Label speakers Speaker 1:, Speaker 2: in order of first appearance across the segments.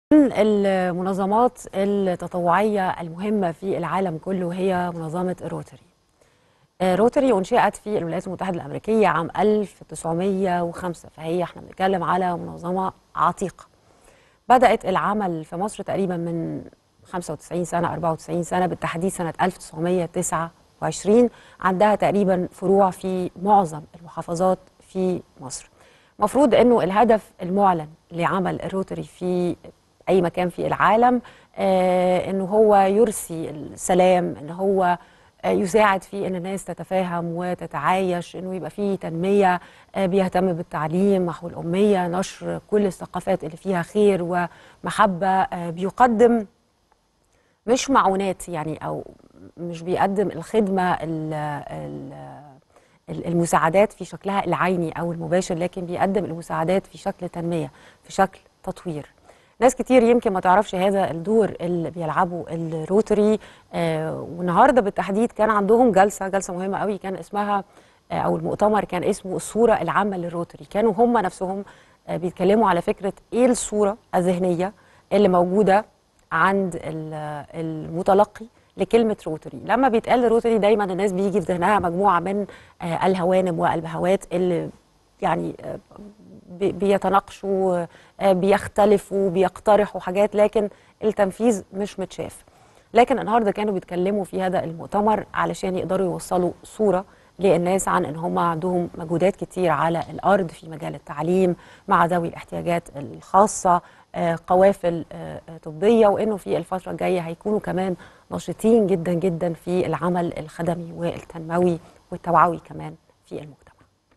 Speaker 1: من المنظمات التطوعية المهمة في العالم كله هي منظمة روتري روتري أنشئت في الولايات المتحدة الأمريكية عام 1905 فهي احنا بنتكلم على منظمة عتيقة بدأت العمل في مصر تقريبا من 95 سنة 94 سنة بالتحديد سنة 1929 عندها تقريبا فروع في معظم المحافظات في مصر مفروض انه الهدف المعلن لعمل الروتري في اي مكان في العالم آه انه هو يرسي السلام ان هو آه يساعد في ان الناس تتفاهم وتتعايش انه يبقى فيه تنميه آه بيهتم بالتعليم محو الاميه نشر كل الثقافات اللي فيها خير ومحبه آه بيقدم مش معونات يعني او مش بيقدم الخدمه ال ال المساعدات في شكلها العيني او المباشر لكن بيقدم المساعدات في شكل تنميه في شكل تطوير ناس كتير يمكن ما تعرفش هذا الدور اللي بيلعبه الروتري آه والنهارده بالتحديد كان عندهم جلسه جلسه مهمه قوي كان اسمها آه او المؤتمر كان اسمه الصوره العامه للروتري كانوا هم نفسهم آه بيتكلموا على فكره ايه الصوره الذهنيه اللي موجوده عند المتلقي لكلمه روتري لما بيتقال روتري دايما الناس بيجي في ذهنها مجموعه من آه الهوانم والبهوات اللي يعني آه بيتناقشوا آه بيختلفوا بيقترحوا حاجات لكن التنفيذ مش متشاف لكن النهارده كانوا بيتكلموا في هذا المؤتمر علشان يقدروا يوصلوا صوره للناس عن ان هم عندهم مجهودات كتير على الارض في مجال التعليم مع ذوي الاحتياجات الخاصه قوافل طبيه وانه في الفتره الجايه هيكونوا كمان نشيطين جدا جدا في العمل الخدمي والتنموي والتوعوي كمان في المجتمع.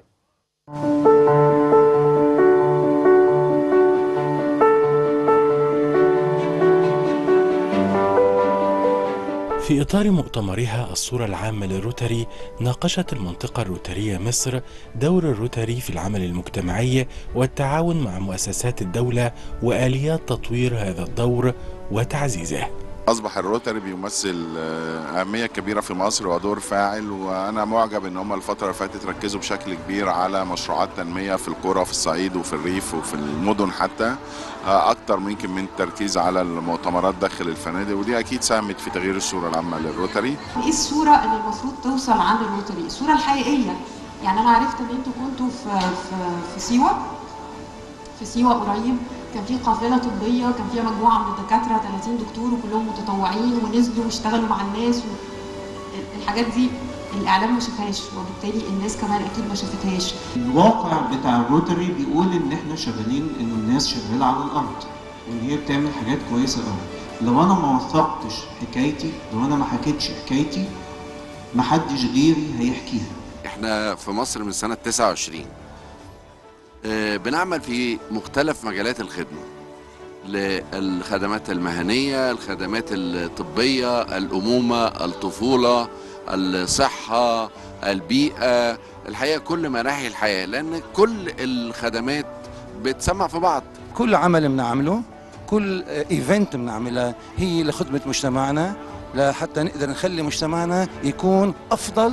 Speaker 2: في إطار مؤتمرها الصورة العامة للروتري ناقشت المنطقة الروترية مصر دور الروتري في العمل المجتمعي والتعاون مع مؤسسات الدولة وآليات تطوير هذا الدور وتعزيزه
Speaker 3: اصبح الروتري بيمثل اهميه كبيره في مصر ودور فاعل وانا معجب ان هم الفتره اللي فاتت ركزوا بشكل كبير على مشروعات تنميه في القرى في الصعيد وفي الريف وفي المدن حتى اكتر ممكن من التركيز على المؤتمرات داخل الفنادق ودي اكيد ساهمت في تغيير الصوره العامه للروتري
Speaker 4: ايه الصوره اللي المفروض توصل عند الروتري الصوره الحقيقيه يعني انا عرفت ان انتوا كنتوا في في في سيوه في سيوه قريب كان في قافله طبيه كان فيها مجموعه من الدكاتره 30 دكتور وكلهم متطوعين ونزلوا واشتغلوا مع الناس و... الحاجات دي الاعلام ما شافهاش وبالتالي الناس كمان اكيد ما شافتهاش
Speaker 5: الواقع بتاع الروتري بيقول ان احنا شغالين انه الناس شغاله على الارض وان هي بتعمل حاجات كويسه قوي لو انا ما وثقتش حكايتي لو انا ما حكيتش حكايتي محدش غيري هيحكيها
Speaker 6: احنا في مصر من سنه 29 بنعمل في مختلف مجالات الخدمة للخدمات المهنية الخدمات الطبية الأمومة الطفولة الصحة البيئة الحقيقة كل مناحي الحياة لأن كل الخدمات بتسمع في بعض
Speaker 7: كل عمل بنعمله كل ايفنت بنعملها هي لخدمة مجتمعنا لحتى نقدر نخلي مجتمعنا يكون أفضل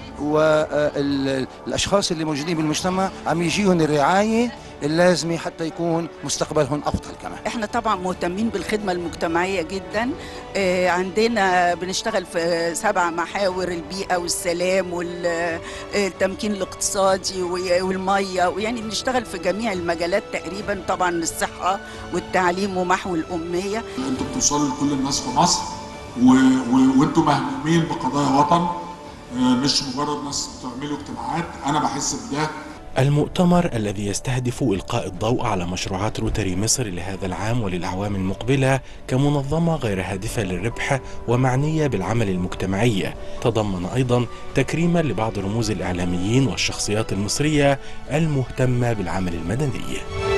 Speaker 7: والاشخاص اللي موجودين بالمجتمع عم يجيهم الرعايه اللازمه حتى يكون مستقبلهم افضل كمان
Speaker 8: احنا طبعا مهتمين بالخدمه المجتمعيه جدا عندنا بنشتغل في سبع محاور البيئه والسلام والتمكين الاقتصادي والميه ويعني بنشتغل في جميع المجالات تقريبا طبعا الصحه والتعليم ومحو الاميه
Speaker 9: انتوا بتوصلوا لكل الناس في مصر و... و... وانتوا مهمومين بقضايا وطن مش مجرد ناس بتعملوا اجتماعات انا بحس بده
Speaker 2: المؤتمر الذي يستهدف إلقاء الضوء على مشروعات روتري مصر لهذا العام وللأعوام المقبلة كمنظمة غير هادفة للربح ومعنية بالعمل المجتمعي تضمن أيضا تكريما لبعض رموز الإعلاميين والشخصيات المصرية المهتمة بالعمل المدني